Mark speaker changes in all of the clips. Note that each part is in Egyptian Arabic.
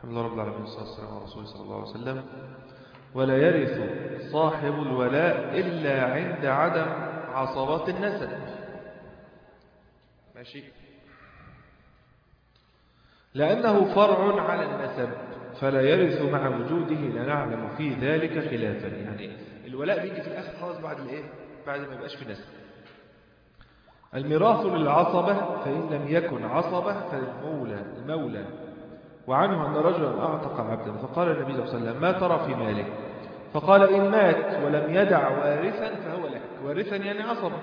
Speaker 1: الحمد لله رب العالمين والصلاة والسلام على رسول صلى الله عليه وسلم ولا يرث صاحب الولاء إلا عند عدم عصبات النسب ماشي لأنه فرع على النسب فلا يرث مع وجوده لا نعلم في ذلك خلافا يعني الولاء بيجي في الآخر خلاص بعد الإيه بعد ما يبقاش في نسب الميراث للعصبة فإن لم يكن عصبة فالمولى المولى وعنه أن رجلا أعتق عبدا فقال النبي صلى الله عليه وسلم ما ترى في ماله فقال إن مات ولم يدع وارثا فهو لك وارثا يعني عصبة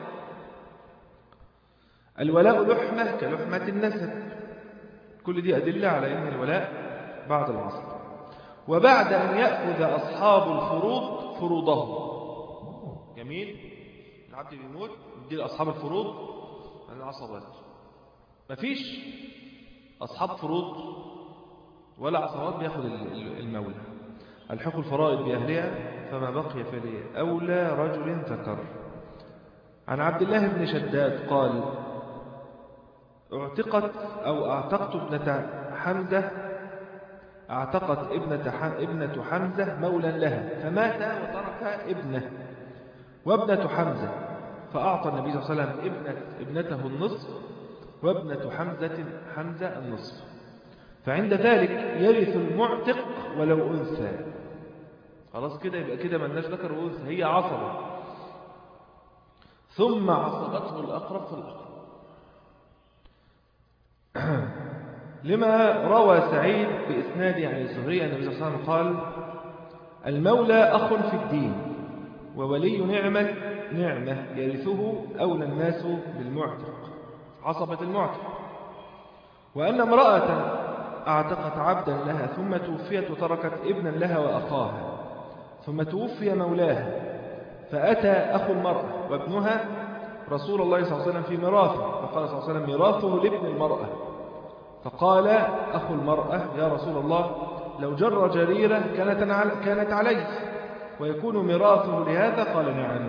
Speaker 1: الولاء لحمة كلحمة النسب كل دي أدلة على أن الولاء بعد العصر وبعد أن يأخذ أصحاب الفروض فروضهم جميل العبد بيموت يدي لأصحاب الفروض العصبات مفيش أصحاب فروض ولا عصبات بياخد المولى الحق الفرائض بأهلها فما بقي فلي أولى رجل ذكر عن عبد الله بن شداد قال اعتقت أو اعتقت ابنة حمزة اعتقت ابنة ابنة حمزة مولا لها فمات وترك ابنه وابنة حمزة فأعطى النبي صلى الله عليه وسلم ابنة ابنته النصف وابنة حمزة حمزة النصف فعند ذلك يرث المعتق ولو أنثى خلاص كده يبقى كده ملناش ذكر وأنثى هي عصبة ثم عصبته الأقرب فالأقرب لما روى سعيد بإسناد عن الزهري أن النبي صلى الله عليه وسلم قال المولى أخ في الدين وولي نعمة نعمة يرثه أولى الناس بالمعتق عصبة المعتق وأن امرأة اعتقت عبدا لها ثم توفيت وتركت ابنا لها وأخاها ثم توفي مولاها فأتى أخو المرأة وابنها رسول الله صلى الله عليه وسلم في ميراثه فقال صلى الله عليه وسلم ميراثه لابن المرأة فقال أخو المرأة يا رسول الله لو جر جريرة كانت كانت عليه ويكون ميراثه لهذا قال نعم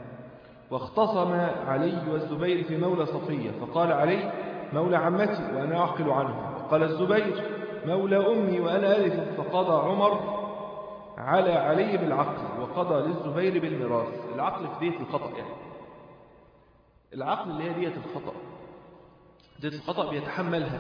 Speaker 1: واختصم علي والزبير في مولى صفية فقال علي مولى عمتي وأنا أعقل عنه قال الزبير مولى أمي وأنا أرث فقضى عمر على علي بالعقل وقضى للزبير بالميراث العقل في دية الخطأ يعني العقل اللي هي دية الخطأ دية الخطأ بيتحملها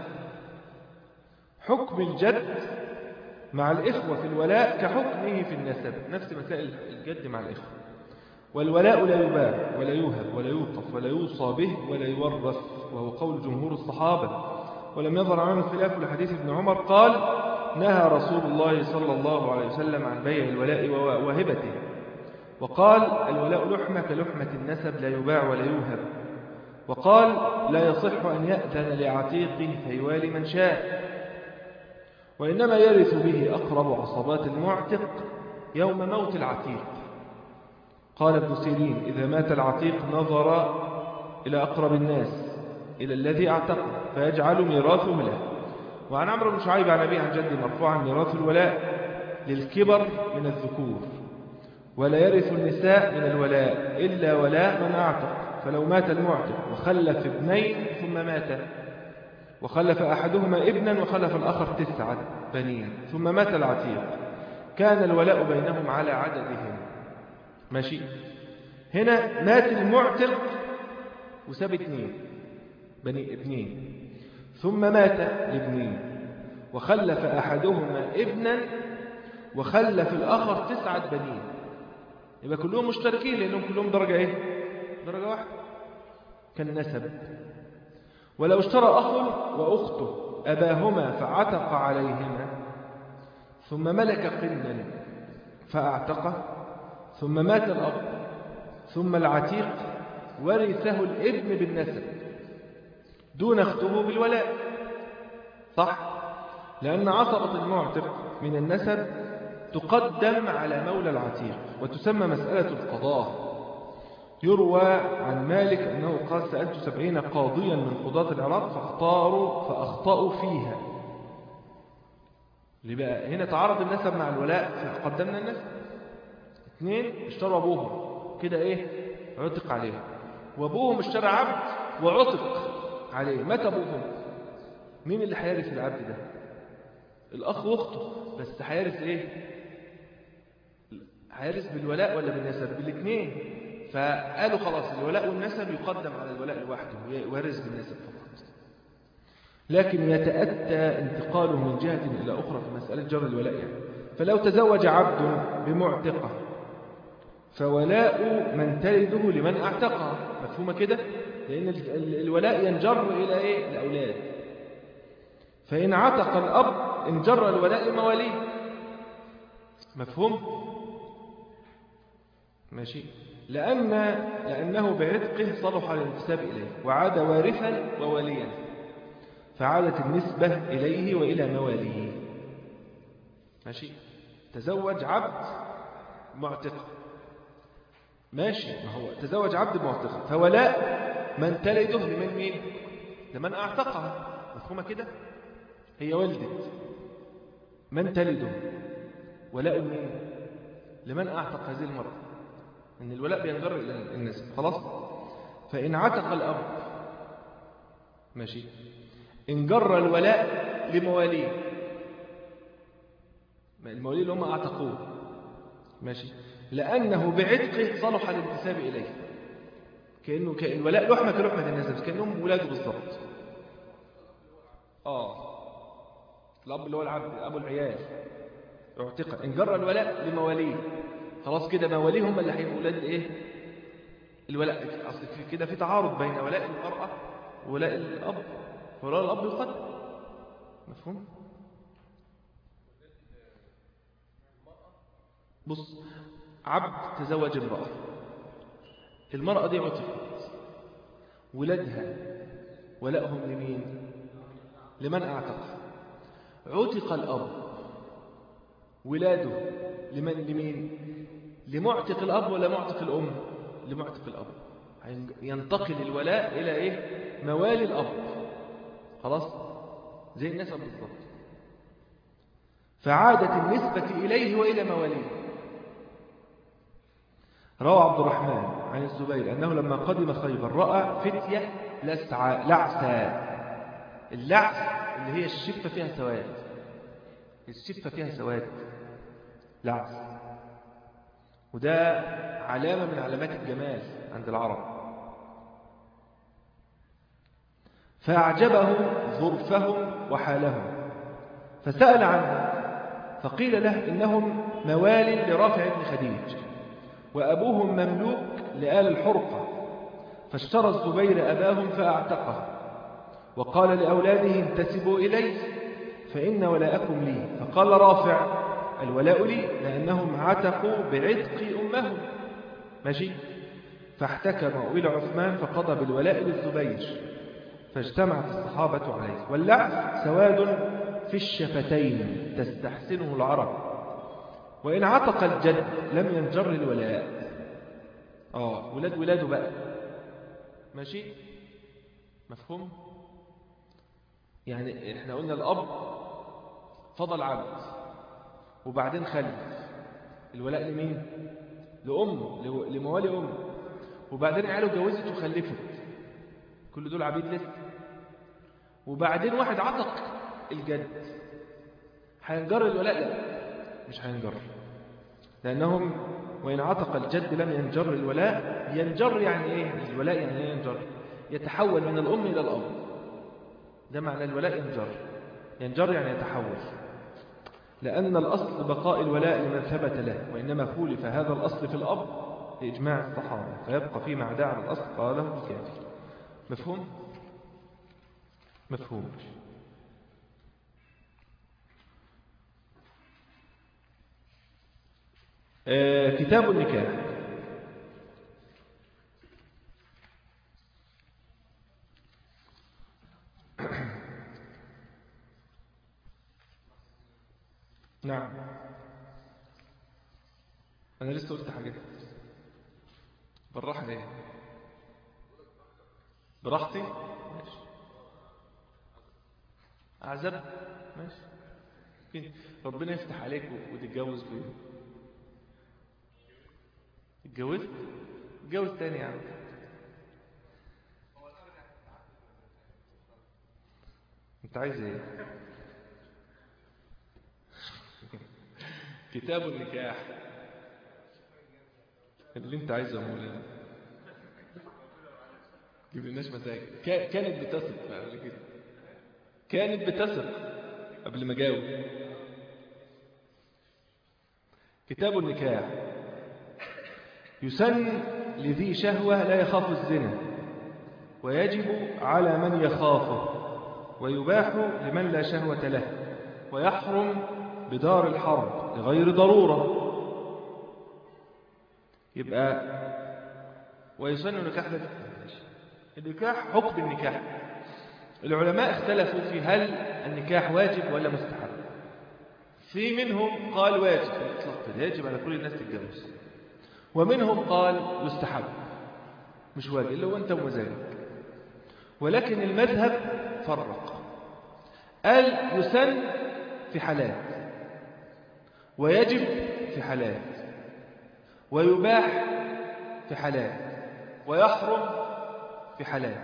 Speaker 1: حكم الجد مع الإخوة في الولاء كحكمه في النسب نفس مسائل الجد مع الإخوة والولاء لا يباع ولا يوهب ولا يوقف ولا يوصى به ولا يورث وهو قول جمهور الصحابة ولم يظهر عنه الخلاف لحديث ابن عمر قال نهى رسول الله صلى الله عليه وسلم عن بيع الولاء وهبته وقال الولاء لحمة كلحمة النسب لا يباع ولا يوهب وقال لا يصح أن يأذن لعتيق فيوالي من شاء وإنما يرث به أقرب عصبات المعتق يوم موت العتيق قال ابن سيرين إذا مات العتيق نظر إلى أقرب الناس إلى الذي اعتقه فيجعل ميراثه له وعن عمرو بن شعيب عن أبيه عن جدي مرفوعا ميراث الولاء للكبر من الذكور ولا يرث النساء من الولاء إلا ولاء من أعتق فلو مات المعتق وخلف ابنين ثم مات وخلف أحدهما ابنا وخلف الآخر تسعة بنين ثم مات العتيق كان الولاء بينهم على عددهم ماشي هنا مات المعتق وساب اثنين بني ابنين ثم مات الابنين وخلف أحدهما ابنا وخلف الآخر تسعة بنين يبقى كلهم مشتركين لأنهم كلهم درجة إيه؟ درجة واحدة كالنسب ولو اشترى أخ وأخته أباهما فعتق عليهما ثم ملك قنا فأعتقه ثم مات الأب ثم العتيق ورثه الابن بالنسب دون اخته بالولاء صح لأن عصبة المعتق من النسب تقدم على مولى العتيق وتسمى مسألة القضاء يروى عن مالك أنه قال سألت سبعين قاضيا من قضاة العراق فاختاروا فأخطأوا فيها لبقى هنا تعارض النسب مع الولاء فقدمنا النسب اثنين اشتروا أبوهم كده ايه عتق عليهم وأبوهم اشترى عبد وعتق عليه مات أبوهم مين اللي هيرث العبد ده الأخ وأخته بس هيرث إيه هيرث بالولاء ولا بالنسب بالاثنين فقالوا خلاص الولاء والنسب يقدم على الولاء لوحده ويرث بالنسب فقط لكن يتأتى انتقاله من جهة إلى أخرى في مسألة جر الولاء يعني فلو تزوج عبد بمعتقة فولاء من تلده لمن اعتقها مفهومة كده لأن الولاء ينجر إلى إيه؟ الأولاد فإن عتق الأب انجر الولاء لمواليه مفهوم ماشي لأن لأنه بعتقه صلح الانتساب إليه وعاد وارثا ووليا فعادت النسبة إليه وإلى مواليه ماشي تزوج عبد معتق ماشي ما هو تزوج عبد معتق فولاء من تلده لمن مين لمن أعتقها مفهومة كده هي ولدت من تلده ولاء مين لمن أعتق هذه المرأة إن الولاء بينجر إلى النسب خلاص فإن عتق الأب ماشي إن جر الولاء لمواليه المواليه اللي هم أعتقوه ماشي لأنه بعتقه صلح الانتساب إليه كأنه كأن الولاء لحمة كلحمة النسب كأنهم ولاده بالضبط آه الأب اللي هو العبد أبو العيال اعتق إن جر الولاء لمواليه خلاص كده مواليه هم اللي هيبقوا ولاد الايه الولاء اصل كده في تعارض بين ولاء المرأة وولاء الأب ولاء الأب يقدم مفهوم بص عبد تزوج امرأة المرأة دي عتقت ولادها ولاءهم لمين لمن اعتق عتق الأب ولاده لمن لمين لمعتق الأب ولا معتق الأم لمعتق الأب ينتقل الولاء إلى إيه موالي الأب خلاص زي النسب بالضبط فعادت النسبة إليه وإلى مواليه روى عبد الرحمن عن الزبير أنه لما قدم خيبر رأى فتية لسعى لعسى اللعس اللي هي الشفة فيها سواد الشفة فيها سواد لعس وده علامة من علامات الجمال عند العرب فأعجبه ظرفهم وحالهم فسأل عنه فقيل له إنهم موال لرافع بن خديج وأبوهم مملوك لآل الحرقة فاشترى الزبير أباهم فأعتقه وقال لأولاده انتسبوا إلي فإن ولاءكم لي فقال رافع الولاء لي لأنهم عتقوا بعتق أمهم ماشي فاحتكموا إلى عثمان فقضى بالولاء للزبير فاجتمعت الصحابة عليه واللعب سواد في الشفتين تستحسنه العرب وإن عتق الجد لم ينجر الولاء آه ولاد ولاده بقى ماشي مفهوم يعني احنا قلنا الأب فضل عبد وبعدين خلف الولاء لمين لأم لموالي أم وبعدين عياله اتجوزت وخلفت كل دول عبيد لسه وبعدين واحد عتق الجد هينجر الولاء لا مش هينجر لأنهم وإن عتق الجد لم ينجر الولاء ينجر يعني إيه الولاء يعني إيه ينجر يتحول من الأم إلى الأب ده معنى الولاء ينجر ينجر يعني يتحول لأن الأصل بقاء الولاء لمن ثبت له وإنما خولف هذا الأصل في الأب لإجماع الصحابة فيبقى فيما عدا على الأصل قاله الكافر مفهوم؟ مفهوم آه كتاب النكاح نعم أنا لسه قلت حاجة بالراحة ليه براحتي ماشي أعزب ماشي ربنا يفتح عليك وتتجوز بيه اتجوزت اتجوز تاني يا عم انت عايز ايه كتاب النكاح اللي انت عايزه يا مولانا جيب لناش مساجد كا- كانت بتثق قبل كده كانت بتثق قبل ما جاوب كتاب النكاح يسن لذي شهوة لا يخاف الزنا ويجب على من يخافه ويباح لمن لا شهوة له ويحرم بدار الحرب لغير ضرورة يبقى ويسن النكاح ده النكاح حكم النكاح العلماء اختلفوا في هل النكاح واجب ولا مستحب في منهم قال واجب بالإطلاق كده يجب على كل الناس تتجوز ومنهم قال يستحب مش واجب إلا وأنت ومزاجك ولكن المذهب فرق قال يسن في حالات ويجب في حالات ويباح في حالات ويحرم في حالات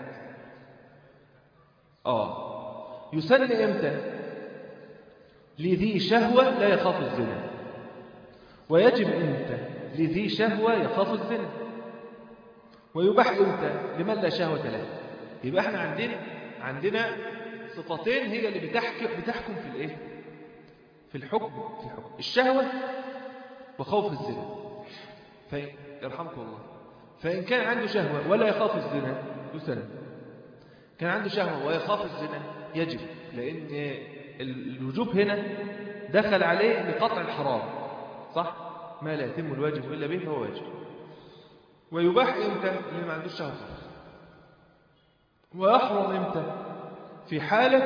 Speaker 1: آه يسن إمتى لذي شهوة لا يخاف الزنا ويجب إمتى لذي شهوة يخاف الزنا ويباح إمتى لمن لا شهوة له يبقى احنا عندنا عندنا صفتين هي اللي بتحكم بتحكم في الايه في الحكم في الحكم الشهوة وخوف الزنا فإن يرحمكم الله فإن كان عنده شهوة ولا يخاف الزنا يسن كان عنده شهوة ويخاف الزنا يجب لأن الوجوب هنا دخل عليه لقطع الحرام صح ما لا يتم الواجب إلا به فهو واجب ويباح إمتى اللي ما عندوش شهوة خالص ويحرم إمتى في حالة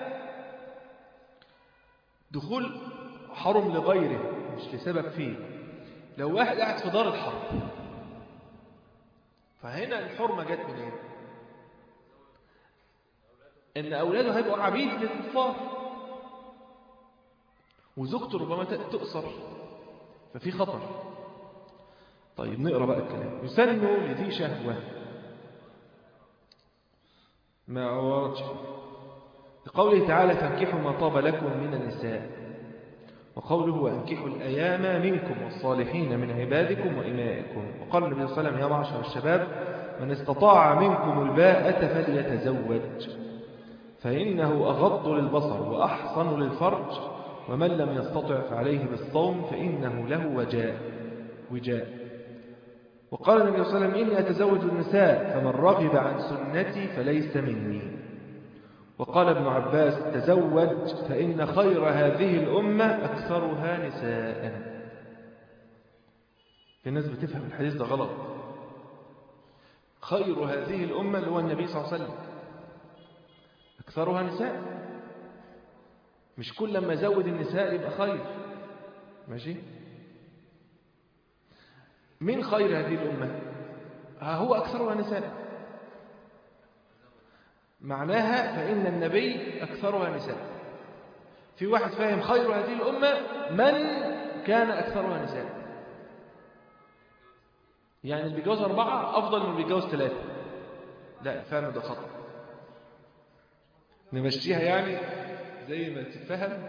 Speaker 1: دخول حرم لغيره مش لسبب فيه لو واحد قاعد في دار الحرب فهنا الحرمة جت منين ان اولاده هيبقوا عبيد للكفار وزوجته ربما تؤثر ففي خطر طيب نقرا بقى الكلام يسن لذي شهوه ما وردش لقوله تعالى فانكحوا ما طاب لكم من النساء وقوله وانكحوا الأيام منكم والصالحين من عبادكم وإمائكم وقال النبي صلى الله عليه وسلم يا معشر الشباب من استطاع منكم الباءة فليتزوج فإنه أغض للبصر وأحصن للفرج ومن لم يستطع فعليه بالصوم فإنه له وجاء وجاء وقال النبي صلى الله عليه وسلم إني أتزوج النساء فمن رغب عن سنتي فليس مني وقال ابن عباس تزوج فإن خير هذه الأمة أكثرها نساء في الناس بتفهم الحديث ده غلط خير هذه الأمة اللي هو النبي صلى الله عليه وسلم أكثرها نساء مش كل لما يزود النساء يبقى خير ماشي من خير هذه الأمة ها هو أكثرها نساء معناها فإن النبي أكثرها نساء في واحد فاهم خير هذه الأمة من كان أكثرها نساء يعني اللي بيجوز أربعة أفضل من اللي بيجوز ثلاثة لا فاهم ده خطأ نمشيها يعني زي ما تفهم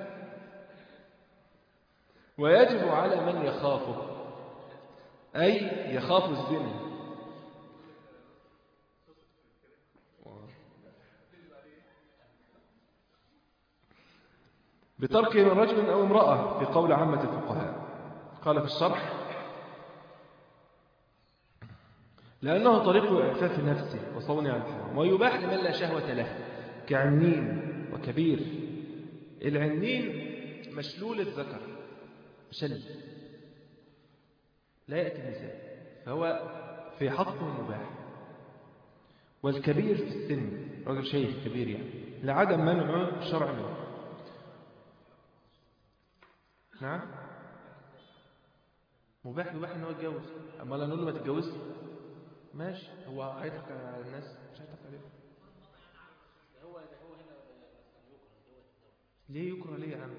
Speaker 1: ويجب على من يخافه أي يخاف الزنا بتركه من رجل أو امرأة في قول عامة الفقهاء قال في الشرح لأنه طريق إعفاف نفسه وصون عن الحرام ويباح لمن لا شهوة له كعنين وكبير العنين مشلول الذكر مشل لا يأتي النساء فهو في حقه مباح والكبير في السن رجل شيخ كبير يعني لعدم منعه الشرع منه نعم مباح يباح ان هو يتجوز اما لا نقول له ما تتجوزش ماشي هو هيضحك على الناس مش هيضحك عليهم ليه يكره ليه يا عم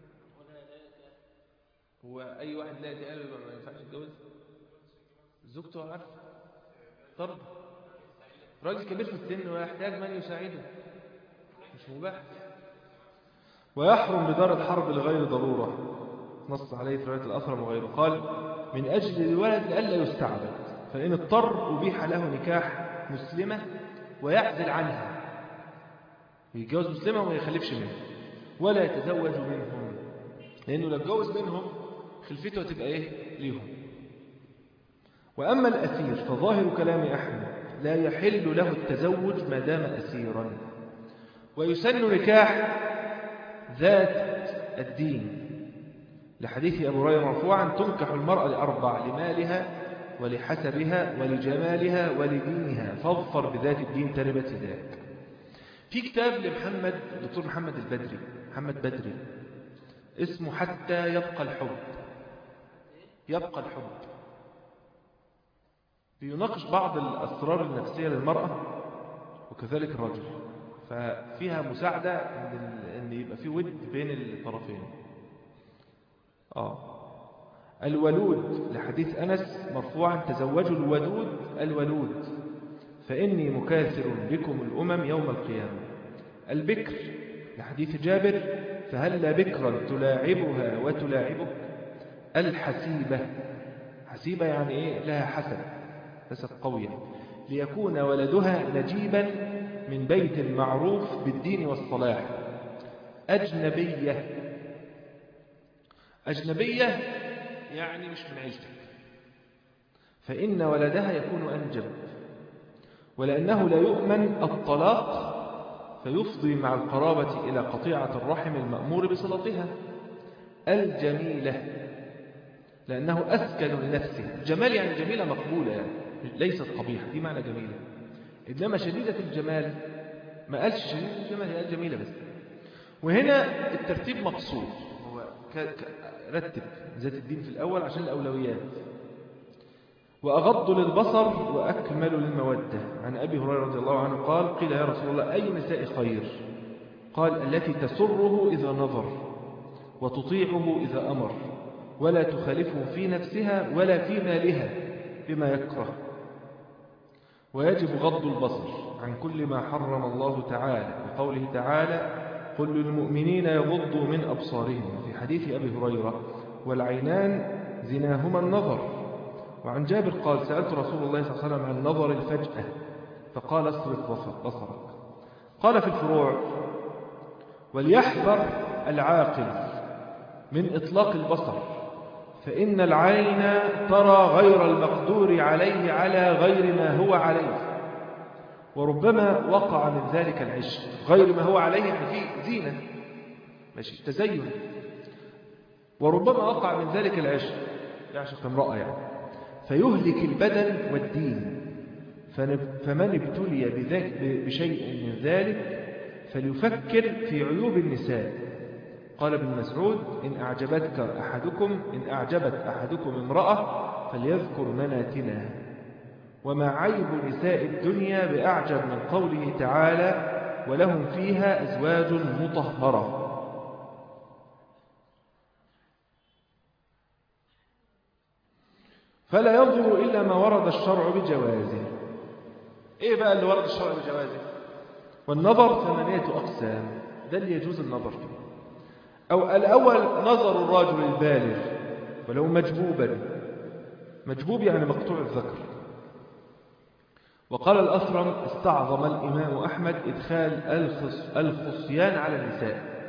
Speaker 1: هو اي واحد لا قال يبقى ما ينفعش يتجوز زوجته عارفه طرد راجل كبير في السن ويحتاج من يساعده مش مباح ويحرم بدار الحرب لغير ضرورة نص عليه في رواية الأثرم وغيره قال من أجل الولد لألا يستعبد فإن اضطر أبيح له نكاح مسلمة ويعزل عنها يتجوز مسلمة وما يخلفش منها ولا يتزوج منهم لأنه لو اتجوز منهم خلفته هتبقى إيه ليهم وأما الأسير فظاهر كلام أحمد لا يحل له التزوج ما دام أسيرا ويسن نكاح ذات الدين لحديث أبو هريرة مرفوعا تنكح المرأة لأربع لمالها ولحسبها ولجمالها ولدينها فاظفر بذات الدين تربت ذاك في كتاب لمحمد دكتور محمد البدري محمد بدري اسمه حتى يبقى الحب يبقى الحب بيناقش بعض الأسرار النفسية للمرأة وكذلك الرجل ففيها مساعدة أن يبقى في ود بين الطرفين آه الولود لحديث أنس مرفوعا تزوجوا الودود الولود فإني مكاثر بكم الأمم يوم القيامة البكر لحديث جابر فهل بكرا تلاعبها وتلاعبك الحسيبة حسيبة يعني إيه لها حسب حسب قوية ليكون ولدها نجيبا من بيت معروف بالدين والصلاح أجنبية أجنبية يعني مش من عيلتك فإن ولدها يكون أنجب ولأنه لا يؤمن الطلاق فيفضي مع القرابة إلى قطيعة الرحم المأمور بصلتها الجميلة لأنه أسكن لنفسه الجمال يعني جميلة مقبولة يعني ليست قبيحة دي معنى جميلة إنما شديدة الجمال ما قالش شديدة الجمال هي قال جميلة بس وهنا الترتيب مقصود هو ك... ك... رتب ذات الدين في الأول عشان الأولويات وأغض للبصر وأكمل للمودة عن أبي هريرة رضي الله عنه قال قيل يا رسول الله أي نساء خير قال التي تسره إذا نظر وتطيعه إذا أمر ولا تخالفه في نفسها ولا في مالها بما يكره ويجب غض البصر عن كل ما حرم الله تعالى وقوله تعالى قل للمؤمنين يغضوا من أبصارهم في حديث أبي هريرة والعينان زناهما النظر وعن جابر قال سألت رسول الله صلى الله عليه وسلم عن نظر الفجأة فقال اصرف بصرك قال في الفروع وليحذر العاقل من إطلاق البصر فإن العين ترى غير المقدور عليه على غير ما هو عليه وربما وقع من ذلك العشق غير ما هو عليه يعني فيه زينة ماشي تزين وربما وقع من ذلك العشق يعشق امرأة يعني فيهلك البدن والدين فمن ابتلي بذلك بشيء من ذلك فليفكر في عيوب النساء قال ابن مسعود إن أعجبتك أحدكم إن أعجبت أحدكم امرأة فليذكر مناتنها وما عيب نساء الدنيا بأعجب من قوله تعالى ولهم فيها أزواج مطهرة فلا ينظر إلا ما ورد الشرع بجوازه إيه بقى اللي ورد الشرع بجوازه والنظر ثمانية أقسام ده اللي يجوز النظر فيه أو الأول نظر الرجل البالغ ولو مجبوبا مجبوب يعني مقطوع الذكر وقال الأثرم استعظم الإمام أحمد إدخال الخص الخصيان على النساء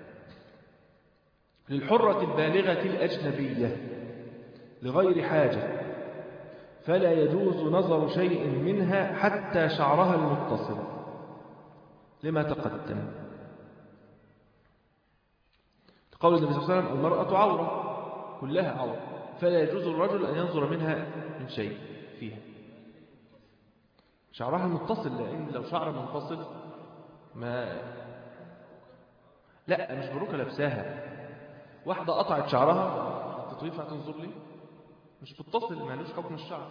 Speaker 1: للحرة البالغة الأجنبية لغير حاجة فلا يجوز نظر شيء منها حتى شعرها المتصل لما تقدم قول النبي صلى الله عليه وسلم المرأة عورة كلها عورة فلا يجوز الرجل أن ينظر منها من شيء فيها شعرها المتصل لأن لو شعر منفصل ما لا مش بروكة لابساها واحدة قطعت شعرها تطويف هتنظر لي مش متصل مالوش حكم الشعر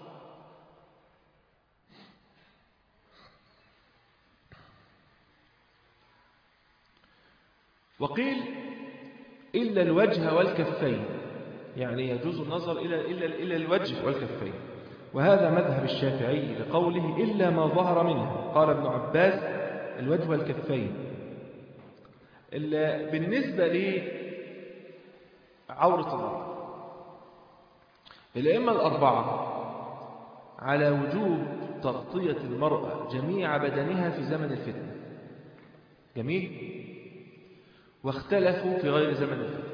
Speaker 1: وقيل إلا الوجه والكفين يعني يجوز النظر إلى إلا إلى الوجه والكفين وهذا مذهب الشافعي لقوله إلا ما ظهر منه قال ابن عباس الوجه والكفين بالنسبة عورة المرأة الأئمة الأربعة على وجوب تغطية المرأة جميع بدنها في زمن الفتنة جميل واختلفوا في غير زمن الفتنة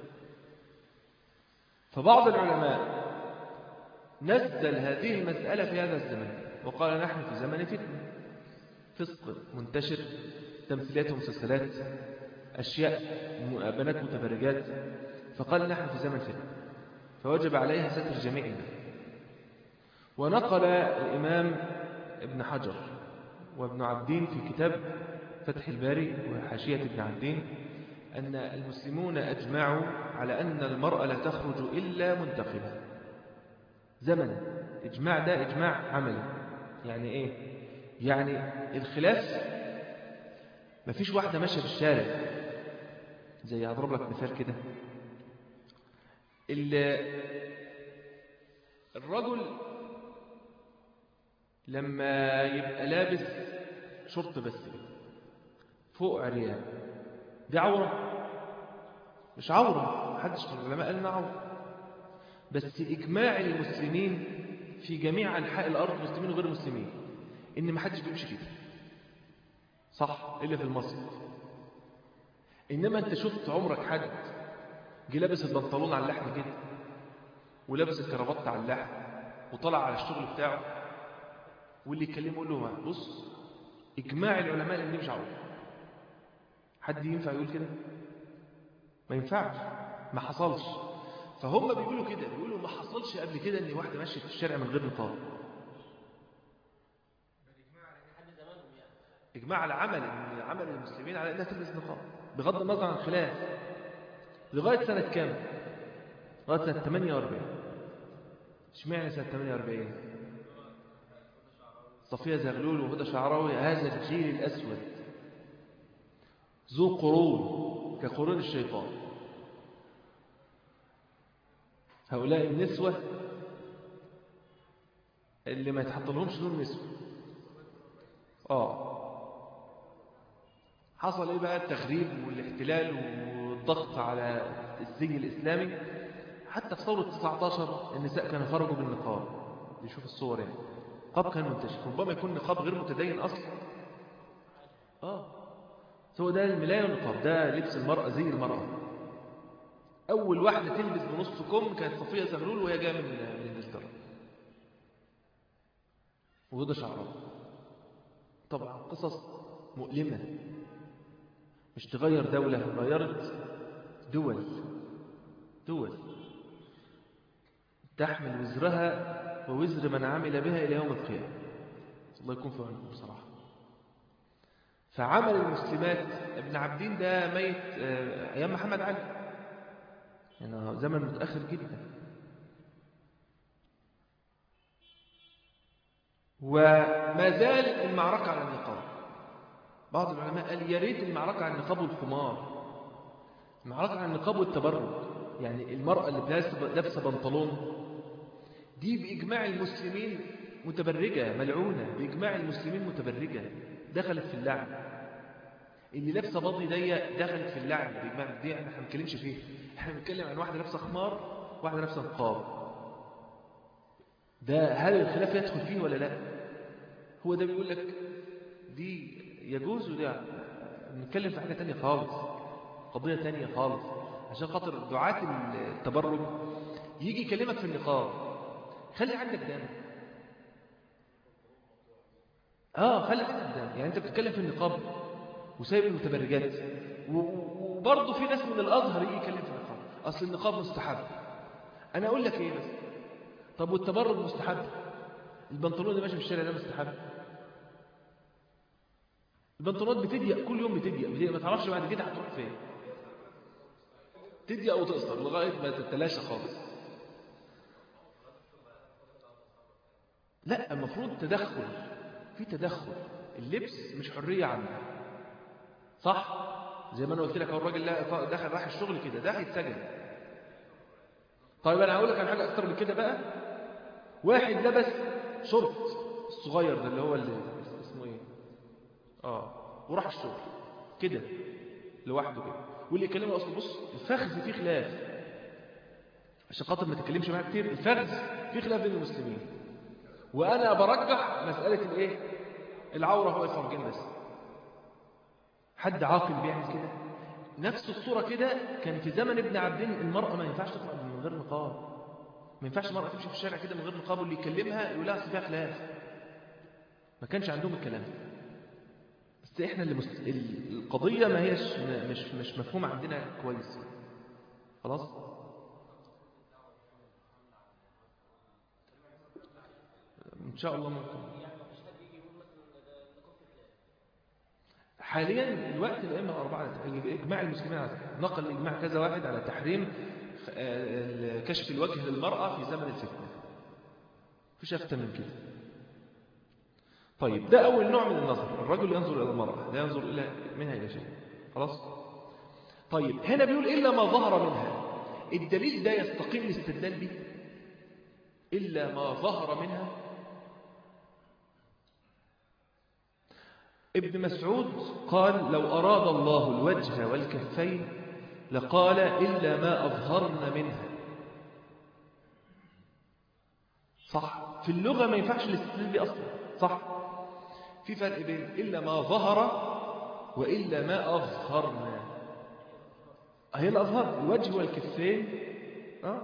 Speaker 1: فبعض العلماء نزل هذه المسألة في هذا الزمن وقال نحن في زمن فتنة فسق منتشر تمثيلات ومسلسلات أشياء بنات متبرجات فقال نحن في زمن فتنة فوجب عليها ستر جميع الناس ونقل الإمام ابن حجر وابن عبدين في كتاب فتح الباري وحاشية ابن عبدين أن المسلمون أجمعوا على أن المرأة لا تخرج إلا منتقبة زمن إجماع ده إجماع عملي يعني إيه يعني الخلاف مفيش واحدة ماشية في الشارع زي هضرب لك مثال كده الرجل لما يبقى لابس شرط بس فوق عريان دي عورة مش عورة محدش من العلماء قال انها عورة بس إجماع المسلمين في جميع أنحاء الأرض مسلمين وغير مسلمين إن محدش بيمشي كده صح إلا في المصيف إنما أنت شفت عمرك حد جه لابس البنطلون على اللحم كده ولابس الكرافات على اللحم وطلع على الشغل بتاعه واللي يكلمه يقول له بص إجماع العلماء اللي مش عورة حد ينفع يقول كده ما ينفعش ما حصلش فهم بيقولوا كده بيقولوا ما حصلش قبل كده ان واحده ماشيه في الشارع من غير نقاب اجماع على عمل ان عمل المسلمين على انها تلبس نقاب بغض النظر عن الخلاف لغايه سنه كام لغايه سنه 48 اشمعنى سنه 48 صفيه زغلول وهدى شعراوي هذا الجيل الاسود ذو قرون كقرون الشيطان هؤلاء النسوة اللي ما يتحط لهمش لون نسوة آه حصل ايه بقى التخريب والاحتلال والضغط على الزي الإسلامي حتى في ثورة 19 النساء كانوا خرجوا بالنقاب يشوف الصور يعني نقاب كان منتشر ربما يكون نقاب غير متدين أصلا آه هو ده الملاية والنقاب ده لبس المرأة زي المرأة أول واحدة تلبس بنص كم كانت صفية زغلول وهي جاية من من إنجلترا وهدى شعرها طبعا قصص مؤلمة مش تغير دولة غيرت دول دول تحمل وزرها ووزر من عمل بها إلى يوم القيامة الله يكون في عونكم بصراحة فعمل المسلمات ابن عبدين ده ميت أيام محمد علي يعني زمن متأخر جدا وما زال المعركة على النقاب بعض العلماء قال يا ريت المعركة على النقاب والخمار المعركة على النقاب والتبرج يعني المرأة اللي لابسة بنطلون دي بإجماع المسلمين متبرجة ملعونة بإجماع المسلمين متبرجة دخلت في اللعن اللي لابسه باضي ضيق دخلت في اللعن بإجماع دي احنا ما بنتكلمش فيه احنا بنتكلم عن واحدة لابسه خمار واحدة لابسه نقاب ده هل الخلاف يدخل فيه ولا لا هو ده بيقول لك دي يجوز وده بنتكلم في حاجة تانية خالص قضية تانية خالص عشان خاطر دعاة التبرج يجي يكلمك في النقاب خلي عندك دم اه خلي عندك دم يعني انت بتتكلم في النقاب وسايب المتبرجات وبرضه في ناس من الازهر يجي يكلم في النقاب اصل النقاب مستحب انا اقول لك ايه بس طب والتبرج مستحب البنطلون اللي ماشي في الشارع ده مستحب البنطلونات بتضيق كل يوم بتضيق بتضيق ما تعرفش بعد كده هتروح فين تضيق او تقصر لغايه ما تتلاشى خالص لا المفروض تدخل في تدخل اللبس مش حريه عنه صح زي ما انا قلت لك اهو الراجل دخل راح الشغل كده ده هيتسجن طيب انا هقول لك على حاجه اكتر من كده بقى واحد لبس شورت الصغير ده اللي هو اللي اسمه ايه اه وراح الشغل كده لوحده كده واللي يكلمه اصلا بص الفخذ فيه خلاف عشان خاطر ما تتكلمش معاها كتير الفرز في خلاف بين المسلمين وانا برجح مساله الايه العوره هو الفرجين بس حد عاقل بيعمل كده نفس الصوره كده كان في زمن ابن عبدين المراه ما ينفعش تقرا من غير نقاب ما ينفعش المراه تمشي في الشارع كده من غير نقاب واللي يكلمها يقول لها فيها خلاف ما كانش عندهم الكلام ده بس احنا اللي مست... القضيه ما هيش مش مش مفهومه عندنا كويس خلاص ان شاء الله ممكن حاليا الوقت الائمه الاربعه اجماع المسلمين على نقل اجماع كذا واحد على تحريم كشف الوجه للمراه في زمن الفتنه مفيش افتى من كده طيب ده اول نوع من النظر الرجل ينظر الى المراه لا ينظر الى منها الى شيء خلاص طيب هنا بيقول الا ما ظهر منها الدليل ده يستقيم الاستدلال به الا ما ظهر منها ابن مسعود قال لو أراد الله الوجه والكفين لقال إلا ما أظهرن منها صح في اللغة ما ينفعش الاستدلال دي أصلا صح في فرق بين إلا ما ظهر وإلا ما أظهرنا هي الأظهر الوجه والكفين أه؟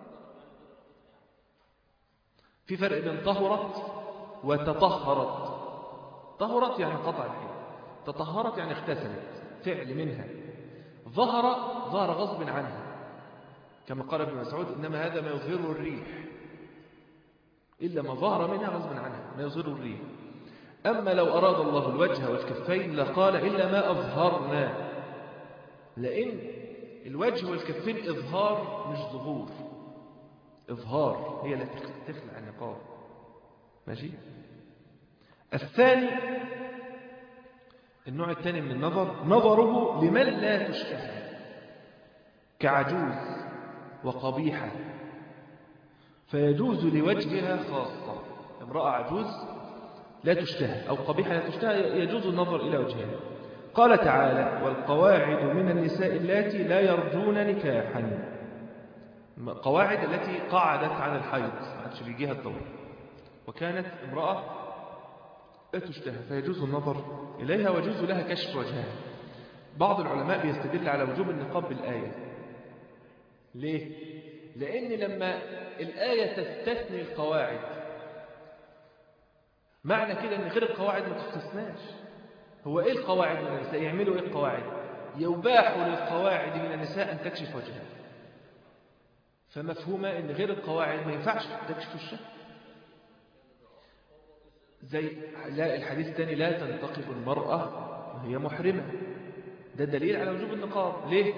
Speaker 1: في فرق بين طهرت وتطهرت طهرت يعني قطع الحيض تطهرت يعني اغتسلت فعل منها ظهر ظهر غصب عنها كما قال ابن مسعود إنما هذا ما يظهره الريح إلا ما ظهر منها غصب عنها ما يظهره الريح أما لو أراد الله الوجه والكفين لقال إلا ما أظهرنا لأن الوجه والكفين إظهار مش ظهور إظهار هي التي تخلع النقاب ماشي الثاني النوع الثاني من النظر نظره لمن لا تشتهى كعجوز وقبيحة فيجوز لوجهها خاصة امرأة عجوز لا تشتهى أو قبيحة لا تشتهى يجوز النظر إلى وجهها قال تعالى والقواعد من النساء اللاتي لا يرجون نكاحا قواعد التي قعدت عن الحيض ما عادش بيجيها الدور وكانت امرأة لا تشتهى فيجوز النظر إليها ويجوز لها كشف وجهها بعض العلماء بيستدل على وجوب النقاب بالآية ليه؟ لأن لما الآية تستثني القواعد معنى كده أن غير القواعد ما تستثناش هو إيه القواعد من النساء؟ يعملوا إيه القواعد؟ يباح للقواعد من النساء أن تكشف وجهها فمفهومة أن غير القواعد ما ينفعش تكشف وجهها زي لا الحديث الثاني لا تنتقب المرأة وهي محرمة ده دليل على وجوب النقاب ليه؟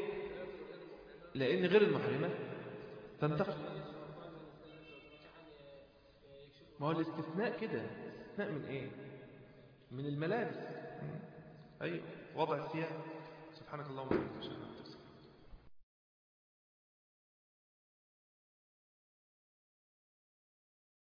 Speaker 1: لأن غير المحرمة تنتقب ما هو الاستثناء كده استثناء من ايه؟ من الملابس أيوة وضع الثياب سبحانك اللهم وبحمدك